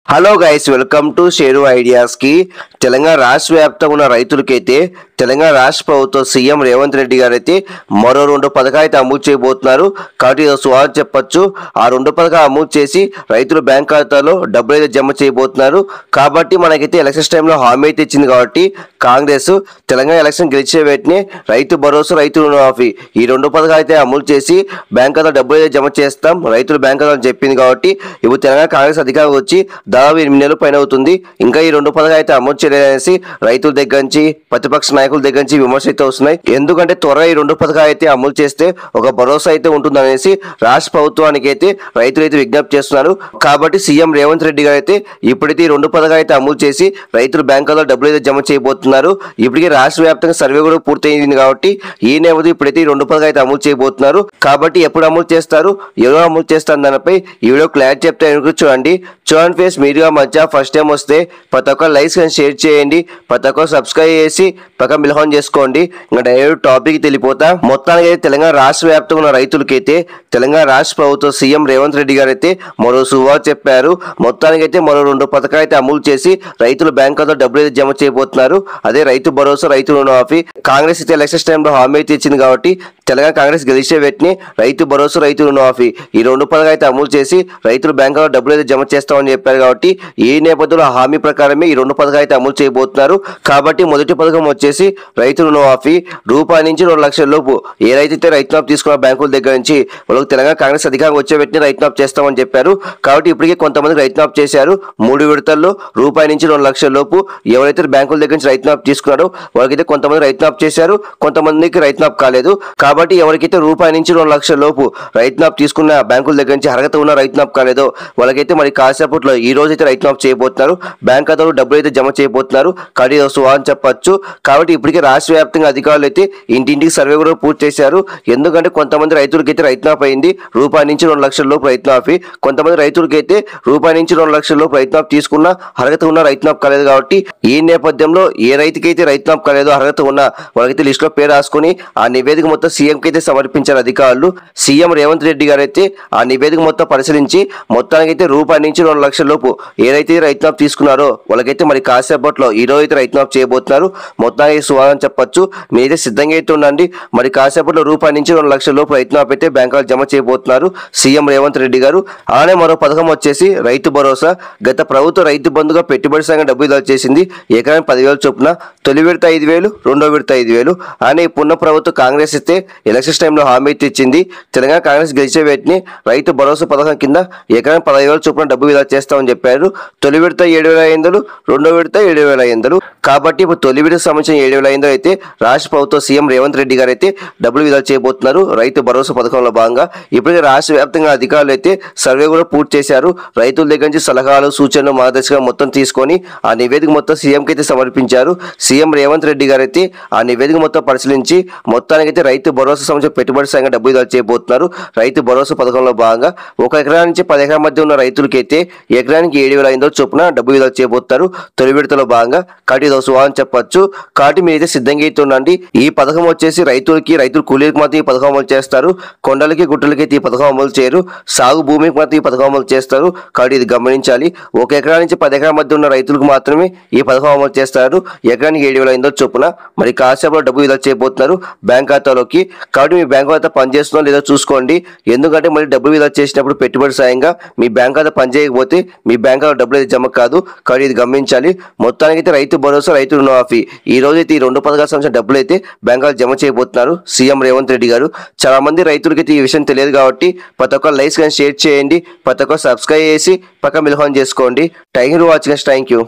hello guys welcome to share ideas కి తెలంగాణ రాష్ట్ర వ్యాప్తంగా ఉన్న రైతులకైతే తెలంగాణ రాష్ట్ర ప్రభుత్వం సీఎం రేవంత్ రెడ్డి గారు అయితే మరో రెండు పథకాలు అయితే అమలు చేయబోతున్నారు కాబట్టి ఇది స్వాగతం చెప్పొచ్చు ఆ రెండు పథకాలు అమలు చేసి రైతుల బ్యాంక్ ఖాతాలో డబ్బులు అయితే జమ చేయబోతున్నారు కాబట్టి మనకైతే ఎలక్షన్స్ టైంలో హామీ అయితే ఇచ్చింది కాబట్టి కాంగ్రెస్ తెలంగాణ ఎలక్షన్ గెలిచే వెంటనే రైతు భరోసా రైతు రుణమాఫీ ఈ రెండు పథకాలు అయితే అమలు చేసి బ్యాంక్ ఖాతా డబ్బులు అయితే జమ చేస్తాం రైతులు బ్యాంక్ ఖాతాలో చెప్పింది కాబట్టి ఇప్పుడు తెలంగాణ కాంగ్రెస్ అధికారం వచ్చి దాదాపు ఎనిమిది నెలలు పైన అవుతుంది ఇంకా ఈ రెండు పథకాలు అయితే అమలు చేయలేదనేసి రైతుల దగ్గర నుంచి ప్రతిపక్ష నాయకుల దగ్గర నుంచి విమర్శలు అయితే వస్తున్నాయి ఎందుకంటే త్వరగా ఈ రెండు పథకాలు అయితే అమలు చేస్తే ఒక భరోసా అయితే ఉంటుందనేసి రాష్ట్ర ప్రభుత్వానికి అయితే రైతులు అయితే విజ్ఞప్తి చేస్తున్నారు కాబట్టి సీఎం రేవంత్ రెడ్డి గారు అయితే ఇప్పుడైతే ఈ రెండు పథకాలు అయితే అమలు చేసి రైతులు బ్యాంకులో డబ్బులు అయితే జమ చేయబోతున్నారు ఇప్పటికే రాష్ట్ర వ్యాప్తంగా సర్వే కూడా పూర్తయింది కాబట్టి ఈ నేపథ్యం ఇప్పుడైతే ఈ రెండు పథకాలు అయితే అమలు చేయబోతున్నారు కాబట్టి ఎప్పుడు అమలు చేస్తారు ఎవరు అమలు చేస్తారు దానిపై ఈ వీడియో క్లారిటీ చెప్తే వెనుక చూడండి చూడండి ఫేస్ మీడియా మధ్య ఫస్ట్ టైం వస్తే ప్రతి ఒక్క లైక్స్ కానీ షేర్ చేయండి ప్రతి ఒక్క సబ్స్క్రైబ్ చేసి పక్క మిలహం చేసుకోండి ఇంకా డైరెక్ట్ టాపిక్ తెలిపోతా మొత్తానికి అయితే తెలంగాణ రాష్ట్ర వ్యాప్తంగా ఉన్న రైతులకైతే తెలంగాణ రాష్ట్ర ప్రభుత్వం సీఎం రేవంత్ రెడ్డి గారు అయితే మరో శుభవార్త చెప్పారు మొత్తానికి అయితే మరో రెండు పథకాలు అయితే అమలు చేసి రైతుల బ్యాంక్ ఖాతాలో డబ్బులు అయితే జమ చేయబోతున్నారు అదే రైతు భరోసా రైతు రుణమాఫీ కాంగ్రెస్ అయితే ఎలక్షన్స్ టైంలో హామీ అయితే ఇచ్చింది కాబట్టి తెలంగాణ కాంగ్రెస్ గెలిచే వెంటనే రైతు భరోసా రైతు రుణమాఫీ ఈ రెండు పథకాలు అయితే అమలు చేసి రైతుల బ్యాంకులో డబ్బులు అయితే జమ చేస్తామని చెప్పారు కాబట్టి ఈ నేపథ్యంలో ఆ హామీ ప్రకారమే ఈ రెండు పథకాలు అయితే అమలు చేయబోతున్నారు కాబట్టి మొదటి పథకం వచ్చేసి రైతు రుణమాఫీ రూపాయి నుంచి రెండు లక్షల లోపు ఏ రైతైతే రైతు మాఫ్ తీసుకున్న బ్యాంకుల దగ్గర నుంచి వాళ్ళకి తెలంగాణ కాంగ్రెస్ అధికారం వచ్చే వెంటనే రైతు మాఫ్ చేస్తామని చెప్పారు కాబట్టి ఇప్పటికే కొంతమంది రైతు మాఫ్ చేశారు మూడు విడతల్లో రూపాయి నుంచి రెండు లక్షల లోపు ఎవరైతే బ్యాంకుల దగ్గర నుంచి రైతు మాఫ్ తీసుకున్నారో వాళ్ళకైతే కొంతమంది రైతు మాఫ్ చేశారు కొంతమందికి రైతు మాఫ్ కాలేదు కాబట్టి ఎవరికైతే రూపాయి నుంచి రెండు లక్షల లోపు రైతు మాఫ్ తీసుకున్న బ్యాంకుల దగ్గర నుంచి అర్హత ఉన్న రైతు మాఫ్ కాలేదో వాళ్ళకైతే మరి కాసేపట్లో ఈ రోజు అయితే రైతు మాఫ్ చేయబోతున్నారు బ్యాంక్ ఖాతాలో డబ్బులు అయితే జమ చేయబోతున్నారు కాబట్టి ఇది సువా అని చెప్పొచ్చు కాబట్టి ఇప్పటికే రాష్ట్ర వ్యాప్తంగా అధికారులు అయితే ఇంటింటికి సర్వే కూడా పూర్తి చేశారు ఎందుకంటే కొంతమంది రైతులకి అయితే రైతు మాఫ్ అయింది రూపాయి నుంచి రెండు లక్షల లోపు రైతు మాఫీ కొంతమంది రైతులకి అయితే రూపాయి నుంచి రెండు లక్షల లోపు రైతు మాఫ్ తీసుకున్న అర్హత ఉన్న రైతు మాఫ్ కాలేదు కాబట్టి ఈ నేపథ్యంలో ఏ రైతుకైతే రైతు మాఫ్ కాలేదో అర్హత ఉన్న వాళ్ళకైతే లిస్ట్ లో పేరు రాసుకుని ఆ నివేదిక మొత్తం సీఎం కి అయితే సమర్పించారు అధికారులు సీఎం రేవంత్ రెడ్డి గారు అయితే ఆ నివేదిక మొత్తం పరిశీలించి మొత్తానికి అయితే రూపాయి నుంచి రెండు లక్షల లోపు ఏదైతే రైతు మాఫ్ తీసుకున్నారో వాళ్ళకైతే మరి కాసేపట్లో ఈ రోజు అయితే రైతు మాఫ్ చేయబోతున్నారు మొత్తానికి సువాదం చెప్పొచ్చు మీరైతే సిద్ధంగా అయితే ఉండండి మరి కాసేపట్లో రూపాయి నుంచి రెండు లక్షల లోపు రైతు మాఫ్ అయితే బ్యాంకులో జమ చేయబోతున్నారు సీఎం రేవంత్ రెడ్డి గారు అలానే మరో పథకం వచ్చేసి రైతు భరోసా గత ప్రభుత్వ రైతు బంధుగా పెట్టుబడి సంఘం డబ్బు విడుదల చేసింది ఎకరానికి పదివేలు చొప్పున తొలి విడత ఐదు వేలు రెండో విడత ఐదు వేలు అని పున్న ప్రభుత్వం కాంగ్రెస్ ఇస్తే ఎలక్షన్స్ టైంలో హామీ అయితే ఇచ్చింది తెలంగాణ కాంగ్రెస్ గెలిచే వేటిని రైతు భరోసా పథకం కింద ఎకరానికి పదహైదు వేల చొప్పున డబ్బు విడుదల చేస్తామని చెప్పారు తొలి విడత ఏడు వేల ఐదు వందలు రెండో విడత ఏడు వేల ఐదు వందలు కాబట్టి ఇప్పుడు తొలి విడత సంబంధించిన ఏడు వేల ఐదు వందలు అయితే రాష్ట్ర ప్రభుత్వం సీఎం రేవంత్ రెడ్డి గారు అయితే డబ్బులు విడుదల చేయబోతున్నారు రైతు భరోసా పథకంలో భాగంగా ఇప్పటికే రాష్ట్ర వ్యాప్తంగా అధికారులు అయితే సర్వే కూడా పూర్తి చేశారు రైతుల దగ్గర నుంచి సలహాలు సూచనలు మార్గదర్శకం మొత్తం తీసుకొని ఆ నివేదిక మొత్తం సీఎంకి అయితే సమర్పించారు సీఎం రేవంత్ రెడ్డి గారు అయితే ఆ నివేదిక మొత్తం పరిశీలించి మొత్తానికైతే రైతు భరోసా సంబంధించిన పెట్టుబడి సంఘం డబ్బు విడుదల చేయబోతున్నారు రైతు భరోసా పథకంలో భాగంగా ఒక ఎకరా నుంచి పది ఎకరాల మధ్య ఉన్న రైతులకైతే ఎకరానికి ఏడు వేల ఐదు వందలు చొప్పున డబ్బు విడుదల చేయబోతున్నారు తొలి విడతలో భాగంగా కాటి దోసు అని చెప్పొచ్చు కాబట్టి మీరైతే సిద్ధంగా అయితే ఉండండి ఈ పథకం వచ్చేసి రైతులకి రైతులు కూలీలకు మాత్రం ఈ పథకం అమలు చేస్తారు కొండలకి గుట్టలకి అయితే ఈ పథకం అమలు చేయరు సాగు భూమికి మాత్రం ఈ పథకం అమలు చేస్తారు కాబట్టి ఇది గమనించాలి ఒక ఎకరా నుంచి పది ఎకరాల మధ్య ఉన్న రైతులకు మాత్రమే ఈ పథకం అమలు చేస్తారు ఎకరానికి ఏడు వేల ఐదు వందలు చొప్పున మరి కాసేపులో డబ్బు విడుదల చేయబోతున్నారు బ్యాంక్ ఖాతాలోకి కాబట్టి మీ బ్యాంక్ ఖాతా పనిచేస్తుందో లేదో చూసుకోండి ఎందుకంటే మరి డబ్బులు విడుదల చేసినప్పుడు పెట్టుబడి సాయంగా మీ బ్యాంక్ ఖాతా పనిచేయకపోతే మీ బ్యాంక్ ఖాతా డబ్బులు అయితే జమ కాదు కాబట్టి ఇది గమనించాలి మొత్తానికి అయితే రైతు భరోసా రైతు రుణమాఫీ ఈ రోజు అయితే ఈ రెండు పథకాల సంబంధించిన డబ్బులు అయితే బ్యాంకులో జమ చేయబోతున్నారు సీఎం రేవంత్ రెడ్డి గారు చాలా మంది రైతులకైతే ఈ విషయం తెలియదు కాబట్టి ప్రతి ఒక్క లైక్స్ కానీ షేర్ చేయండి ప్రతి ఒక్క సబ్స్క్రైబ్ చేసి పక్క మిలహం చేసుకోండి thank you watching thank you